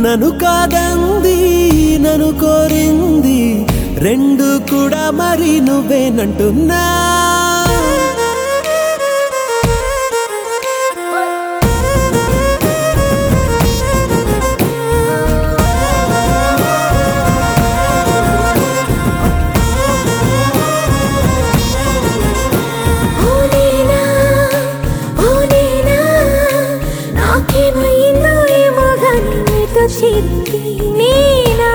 నన్ను కాదంది నన్ను కోరింది రెండు కూడా మరి నువ్వేనంటున్నా ఓ నేనా ఓ నేనా నాకేమైందో ఏమో గాని నీతో చేరింది నేనా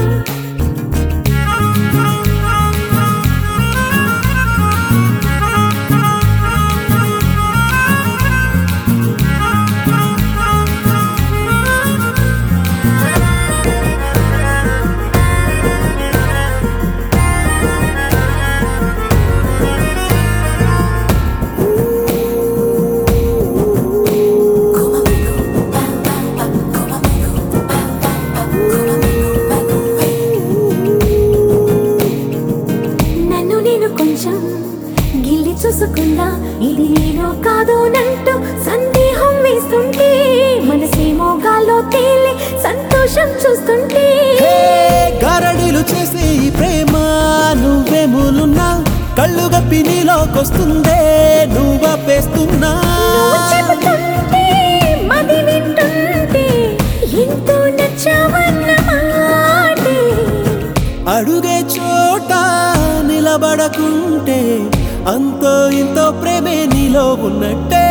నన్ను నేను కొంచెం గిల్లి చూసుకున్నా ఇది నేను కాదు నంటూ సందేహం వేస్తుంటే మనసేమో గాల్లో తేలి సంతోషం చూస్తుంటే హే, గారడీలు చేసే ఈ ప్రేమ నువ్వేములున్నా కళ్ళు గప్పి నీలోకొస్తుందే నువ్వపేస్తున్నా నువ్వు చెబుతుంటే మది వింటుంటే ఎంతో నచ్చావన్న మాటే అడుగే చోట నిలబడకుంటే అంతో ఇంతో ప్రేమే నీలో ఉన్నట్టే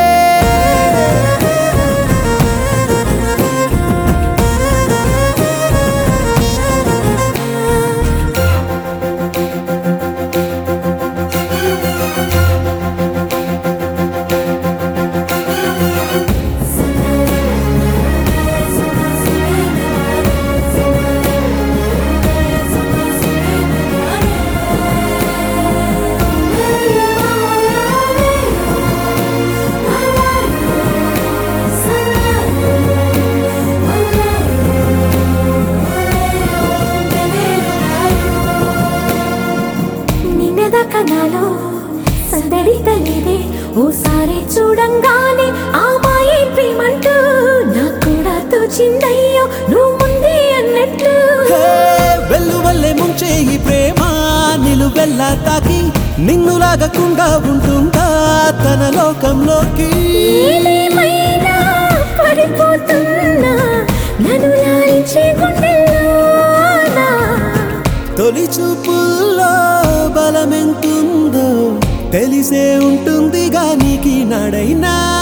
నిన్నదాకా నాలో సందడి తల్లిదే ఓసారి చూడంగానే ఆ మాయే ప్రేమంటూ నాకు కూడా తోచిందయ్యో నువ్వు ముందే అన్నట్టు హే, వెల్లు వల్లే ముంచే ఈ ప్రేమ నిలువెల్లా తాకి నిన్ను లాగకుండా ఉంటుందా తన లోకంలోకి ఏదేమైనా పడిపోతున్నా నన్ను లాలించే గుండెల్లోనా తొలి చూపుల్లో బలమెంతుందో తెలిసే ఉంటుందిగా నీకి నడైనా